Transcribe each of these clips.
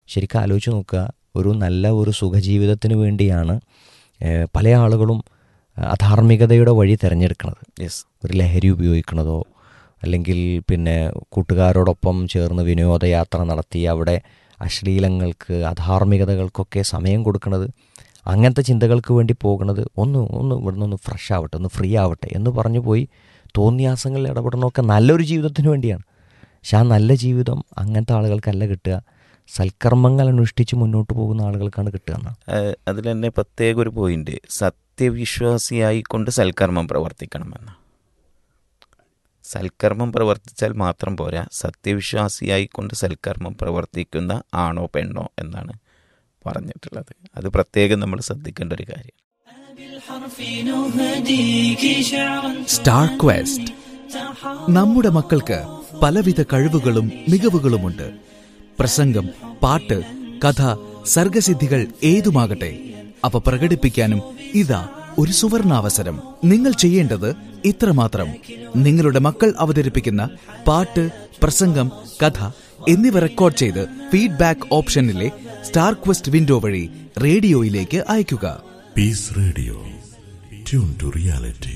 ശരിക്കും ആലോചിച്ച് നോക്കുക ഒരു നല്ല ഒരു സുഖജീവിതത്തിന് വേണ്ടിയാണ് ഏഹ്, പല ആളുകളും അധാർമികതയുടെ വഴി തിരഞ്ഞെടുക്കുന്നത് യെസ് ഒരു ലഹരി ഉപയോഗിക്കുന്നതോ അല്ലെങ്കിൽ പിന്നെ കൂട്ടുകാരോടൊപ്പം ചേർന്ന് വിനോദയാത്ര നടത്തി അവിടെ അശ്ലീലങ്ങൾക്ക് അധാർമികതകൾക്കൊക്കെ സമയം കൊടുക്കുന്നത് അങ്ങനത്തെ ചിന്തകൾക്ക് വേണ്ടി പോകുന്നത് ഒന്ന് ഒന്ന് ഇവിടുന്ന് ഒന്ന് ഫ്രഷ് ആവട്ടെ ഒന്ന് ഫ്രീ ആവട്ടെ എന്ന് പറഞ്ഞു പോയി തോന്നിയാസങ്ങളിൽ ഇടപെടണമൊക്കെ നല്ലൊരു ജീവിതത്തിന് വേണ്ടിയാണ് പക്ഷെ ആ നല്ല ജീവിതം അങ്ങനത്തെ ആളുകൾക്കല്ല കിട്ടുക സൽക്കർമ്മങ്ങൾ അനുഷ്ഠിച്ച് മുന്നോട്ട് പോകുന്ന ആളുകൾക്കാണ് കിട്ടുക എന്നാണ് അതിൽ തന്നെ പ്രത്യേക ഒരു പോയിന്റ് സത്യവിശ്വാസിയായിക്കൊണ്ട് സൽക്കർമ്മം പ്രവർത്തിക്കണമെന്ന് സൽക്കർമ്മം പ്രവർത്തിച്ചാൽ മാത്രം പോരാ സത്യവിശ്വാസിയായിക്കൊണ്ട് സൽക്കർമ്മം പ്രവർത്തിക്കുന്ന ആണോ പെണ്ണോ എന്നാണ് പറഞ്ഞിട്ടുള്ളത് അത് പ്രത്യേകം നമ്മൾ ശ്രദ്ധിക്കേണ്ട ഒരു കാര്യം സ്റ്റാർ ക്വസ്റ്റ് നമ്മുടെ മക്കൾക്ക് പലവിധ കഴിവുകളും മികവുകളുമുണ്ട് പ്രസംഗം പാട്ട് കഥ സർഗസിദ്ധികൾ ഏതുമാകട്ടെ അവ പ്രകടിപ്പിക്കാനും ഇതാ ഒരു സുവർണാവസരം നിങ്ങൾ ചെയ്യേണ്ടത് ഇത്രമാത്രം നിങ്ങളുടെ മക്കൾ അവതരിപ്പിക്കുന്ന പാട്ട് പ്രസംഗം കഥ എന്നിവ റെക്കോർഡ് ചെയ്ത് ഫീഡ്ബാക്ക് ഓപ്ഷനിലെ സ്റ്റാർ ക്വസ്റ്റ് വിൻഡോ വഴി റേഡിയോയിലേക്ക് അയയ്ക്കുക Peace Radio. Tune to reality.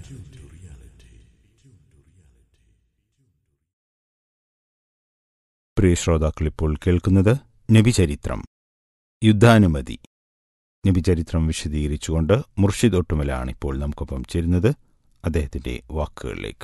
പ്രിയ ശ്രോതാക്കൾ ഇപ്പോൾ കേൾക്കുന്നത് നബിചരിത്രം യുദ്ധാനുമതി നബിചരിത്രം വിശദീകരിച്ചുകൊണ്ട് മുർഷിദ് ഒട്ടുമലാണ് ഇപ്പോൾ നമുക്കൊപ്പം ചേരുന്നത് അദ്ദേഹത്തിന്റെ വാക്കുകളിലേക്ക്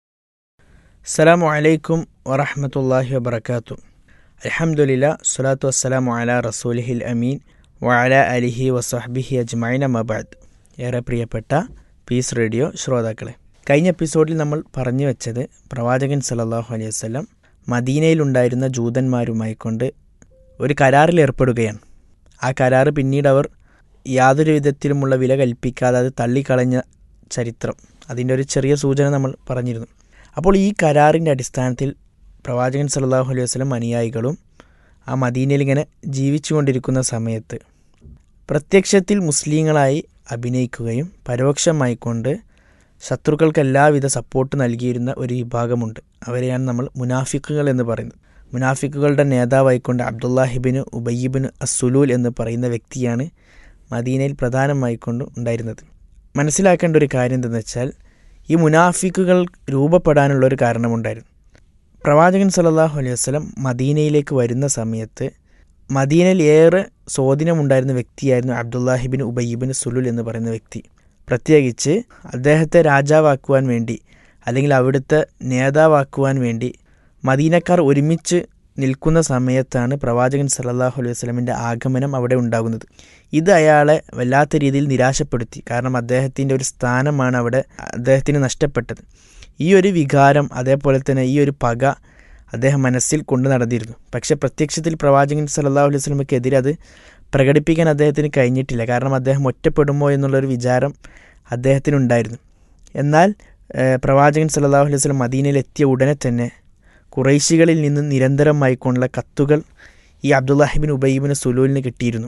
അസ്സലാമു അലൈക്കും വറഹമത്തല്ലാഹി വബർക്കാത്തു അലഹമുല്ല സ്വലാത്തു വസ്സലാമു അല റസൂലിഹിൽ അമീൻ വഅല അലിഹി വസഹബിഹി അജ്മൈന മബാദ് ഏറെ പ്രിയപ്പെട്ട പീസ് റേഡിയോ ശ്രോതാക്കളെ കഴിഞ്ഞ എപ്പിസോഡിൽ നമ്മൾ പറഞ്ഞു വെച്ചത് പ്രവാചകൻ സല്ലല്ലാഹു അലൈഹി വസല്ലം മദീനയിലുണ്ടായിരുന്ന ജൂതന്മാരുമായി കൊണ്ട് ഒരു കരാറിൽ ഏർപ്പെടുകയാണ് ആ കരാറ് പിന്നീട് അവർ യാതൊരു വിധത്തിലുമുള്ള വില കൽപ്പിക്കാതെ അത് തള്ളിക്കളഞ്ഞ ചരിത്രം അതിൻ്റെ ഒരു ചെറിയ സൂചന നമ്മൾ പറഞ്ഞിരുന്നു അപ്പോൾ ഈ കരാറിൻ്റെ അടിസ്ഥാനത്തിൽ പ്രവാചകൻ സല്ലല്ലാഹു അലൈഹി വസല്ലം അനുയായികളും ആ മദീനയിൽ ഇങ്ങനെ ജീവിച്ചുകൊണ്ടിരിക്കുന്ന സമയത്ത് പ്രത്യക്ഷത്തിൽ മുസ്ലിങ്ങളായി അഭിനയിക്കുകയും പരോക്ഷമായിക്കൊണ്ട് ശത്രുക്കൾക്ക് എല്ലാവിധ സപ്പോർട്ട് നൽകിയിരുന്ന ഒരു വിഭാഗമുണ്ട് അവരെയാണ് നമ്മൾ മുനാഫിക്കുകൾ എന്ന് പറയുന്നത് മുനാഫിക്കുകളുടെ നേതാവായിക്കൊണ്ട് അബ്ദുല്ലാഹിബിന് ഉബയ്യിബിന് അസുലൂൽ എന്ന് പറയുന്ന വ്യക്തിയാണ് മദീനയിൽ പ്രധാനമായിക്കൊണ്ട് ഉണ്ടായിരുന്നത് മനസ്സിലാക്കേണ്ട ഒരു കാര്യം എന്തെന്ന് വെച്ചാൽ ഈ മുനാഫിക്കുകൾ രൂപപ്പെടാനുള്ള ഒരു കാരണമുണ്ടായിരുന്നു പ്രവാചകൻ സല്ലല്ലാഹു അലൈഹി വസല്ലം മദീനയിലേക്ക് വരുന്ന സമയത്ത് മദീനയിൽ ഏറെ സ്വാധീനമുണ്ടായിരുന്ന വ്യക്തിയായിരുന്നു അബ്ദുല്ലാഹിബിൻ ഉബയ്യിബിൻ സുലുൽ എന്ന് പറയുന്ന വ്യക്തി പ്രത്യേകിച്ച് അദ്ദേഹത്തെ രാജാവാക്കുവാൻ വേണ്ടി അല്ലെങ്കിൽ അവിടുത്തെ നേതാവാക്കുവാൻ വേണ്ടി മദീനക്കാർ ഒരുമിച്ച് നിൽക്കുന്ന സമയത്താണ് പ്രവാചകൻ സല്ലല്ലാഹു അലൈഹി വസല്ലമിൻ്റെ ആഗമനം അവിടെ ഉണ്ടാകുന്നത് ഇത് അയാളെ വല്ലാത്ത രീതിയിൽ നിരാശപ്പെടുത്തി കാരണം അദ്ദേഹത്തിൻ്റെ ഒരു സ്ഥാനമാണ് അവിടെ അദ്ദേഹത്തിന് നഷ്ടപ്പെട്ടത് ഈ ഒരു വികാരം അതേപോലെ തന്നെ ഈ ഒരു പക അദ്ദേഹം മനസ്സിൽ കൊണ്ടു നടന്നിരുന്നു പക്ഷെ പ്രത്യക്ഷത്തിൽ പ്രവാചകൻ സല്ലല്ലാഹു അലൈഹി വസല്ലമയ്ക്കെതിരെ അത് പ്രകടിപ്പിക്കാൻ അദ്ദേഹത്തിന് കഴിഞ്ഞിട്ടില്ല കാരണം അദ്ദേഹം ഒറ്റപ്പെടുമോ എന്നുള്ളൊരു വിചാരം അദ്ദേഹത്തിനുണ്ടായിരുന്നു എന്നാൽ ഏഹ്, പ്രവാചകൻ സല്ലല്ലാഹു അലൈഹി വസല്ലം മദീനയിൽ എത്തിയ ഉടനെ തന്നെ കുറൈശികളിൽ നിന്ന് നിരന്തരമായിക്കൊണ്ടുള്ള കത്തുകൾ ഈ അബ്ദുല്ലാഹിബിൻ ഉബൈബിന് സുലൂലിന് കിട്ടിയിരുന്നു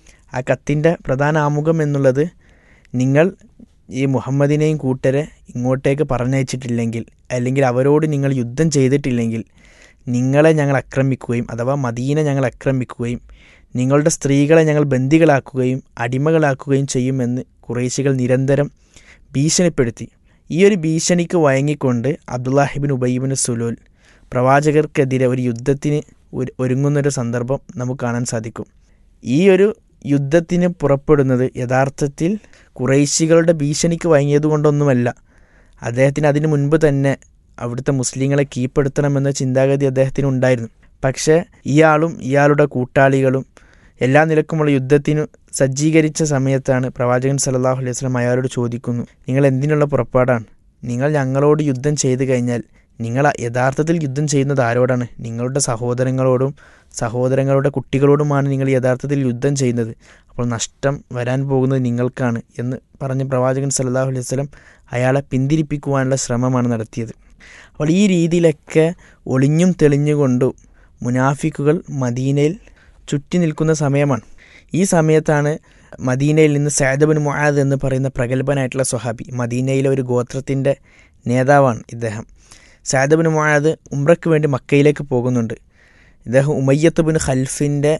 ആ കത്തിൻ്റെ പ്രധാന ആമുഖം എന്നുള്ളത് നിങ്ങൾ ഈ മുഹമ്മദിനെയും കൂട്ടരെ ഇങ്ങോട്ടേക്ക് പറഞ്ഞയച്ചിട്ടില്ലെങ്കിൽ അല്ലെങ്കിൽ അവരോട് നിങ്ങൾ യുദ്ധം ചെയ്തിട്ടില്ലെങ്കിൽ നിങ്ങളെ ഞങ്ങൾ ആക്രമിക്കുകയും അഥവാ മദീന ഞങ്ങൾ ആക്രമിക്കുകയും നിങ്ങളുടെ സ്ത്രീകളെ ഞങ്ങൾ ബന്ദികളാക്കുകയും അടിമകളാക്കുകയും ചെയ്യുമെന്ന് കുറേശികൾ നിരന്തരം ഭീഷണിപ്പെടുത്തി ഈ ഒരു ഭീഷണിക്ക് വഴങ്ങിക്കൊണ്ട് അബ്ദുല്ലാഹിബിൻ ഉബൈബിൻ സുലൂൽ പ്രവാചകർക്കെതിരെ ഒരു യുദ്ധത്തിന് ഒരു- ഒരുങ്ങുന്നൊരു സന്ദർഭം നമുക്ക് കാണാൻ സാധിക്കും ഈ ഒരു യുദ്ധത്തിന് പുറപ്പെടുന്നത് യഥാർത്ഥത്തിൽ കുറേശികളുടെ ഭീഷണിക്ക് വഴങ്ങിയതുകൊണ്ടൊന്നുമല്ല അദ്ദേഹത്തിന് അതിനു മുൻപ് തന്നെ അവിടുത്തെ മുസ്ലിങ്ങളെ കീഴ്പ്പെടുത്തണമെന്ന ചിന്താഗതി അദ്ദേഹത്തിന് ഉണ്ടായിരുന്നു പക്ഷേ ഇയാളും ഇയാളുടെ കൂട്ടാളികളും എല്ലാ നിലക്കുമുള്ള യുദ്ധത്തിന് സജ്ജീകരിച്ച സമയത്താണ് പ്രവാചകൻ സല്ലല്ലാഹു അലൈഹി വസല്ലം അയാളോട് ചോദിക്കുന്നു നിങ്ങൾ എന്തിനുള്ള പുറപ്പാടാണ് നിങ്ങൾ ഞങ്ങളോട് യുദ്ധം ചെയ്തു കഴിഞ്ഞാൽ നിങ്ങൾ യഥാർത്ഥത്തിൽ യുദ്ധം ചെയ്യുന്നത് ആരോടാണ് നിങ്ങളുടെ സഹോദരങ്ങളോടും സഹോദരങ്ങളുടെ കുട്ടികളോടുമാണ് നിങ്ങൾ യഥാർത്ഥത്തിൽ യുദ്ധം ചെയ്യുന്നത് അപ്പോൾ നഷ്ടം വരാൻ പോകുന്നത് നിങ്ങൾക്കാണ് എന്ന് പറഞ്ഞ് പ്രവാചകൻ സല്ലല്ലാഹു അലൈഹി വസല്ലം അയാളെ പിന്തിരിപ്പിക്കുവാനുള്ള ശ്രമമാണ് നടത്തിയത് അപ്പോൾ ഈ രീതിയിലൊക്കെ ഒളിഞ്ഞും തെളിഞ്ഞുകൊണ്ടും മുനാഫിക്കുകൾ മദീനയിൽ ചുറ്റി നിൽക്കുന്ന സമയമാണ് ഈ സമയത്താണ് മദീനയിൽ നിന്ന് സൈദബിൻ മുആദ് എന്ന് പറയുന്ന പ്രഗത്ഭനായിട്ടുള്ള സ്വഹാബി മദീനയിലെ ഒരു ഗോത്രത്തിൻ്റെ നേതാവാണ് ഇദ്ദേഹം സൈദബിൻ മുആദ് ഉംറയ്ക്ക് വേണ്ടി മക്കയിലേക്ക് പോകുന്നുണ്ട് ഇദ്ദേഹം ഉമയ്യത്ത് ബിൻ ഖൽഫിൻ്റെ